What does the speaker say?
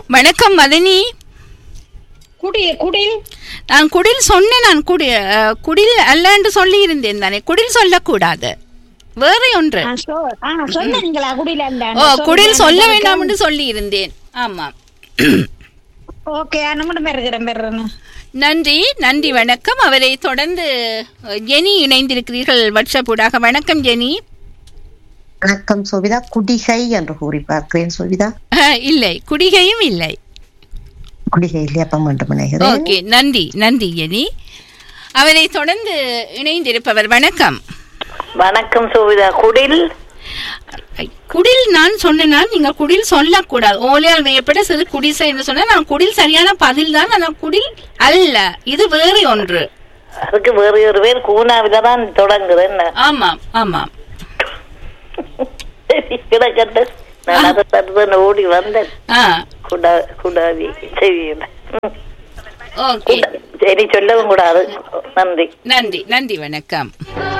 வணக்கம் மதனி குடி குடி நான் குடில் சொன்னேன் நான் குடி அஹ், குடில் அல்லன்னு சொல்லி இருந்தேன் தானே குடில் சொல்லக்கூடாது வேற ஒன்று ஆ, சொ- ஆ, சொன்னீங்களா குடியில ஓ குடில் சொல்ல வேண்டாம் என்று சொல்லி இருந்தேன் ஆமாம் ஓகே நம்மளும் பெறுகிறேன் பெறுறேன் நன்றி நன்றி வணக்கம் அவரை தொடர்ந்து அஹ், ஜெனி இணைந்திருக்கிறீர்கள் வாட்ஸ்அப் ஊடாக வணக்கம் ஜெனி வணக்கம் சோபிதா குடிகை என்று கூறி பார்க்கிறேன் சோபிதா அஹ், இல்லை குடிகையும் இல்லை குடிகை இல்லையா அப்ப மீண்டும் இணைகிறேன் ஓகே நன்றி நன்றி ஜெனி அவரை தொடர்ந்து இணைந்திருப்பவர் வணக்கம் வணக்கம் சோவிதா குடில் குடில் நான் சொன்னேன்னா நீங்க குடில் சொல்லக்கூடாது ஓலையால் வேப்பட சிறு குடிசை என்று சொன்னா நான் குடில் சரியான பதில் தான் ஆனா குடில் அல்ல இது வேறு ஒன்று அதுக்கு வேறு ஒரு பேர் கூனாவில தான் தொடங்குறேன் ஆமாம் ஆமாம் கிடக்கட்டு நான் அதை தருதன் ஓடி வந்தேன் ஆ குடா குடாவி செய்தியில ஓகே சரி சொல்லவும் கூடாது நன்றி நன்றி நன்றி வணக்கம்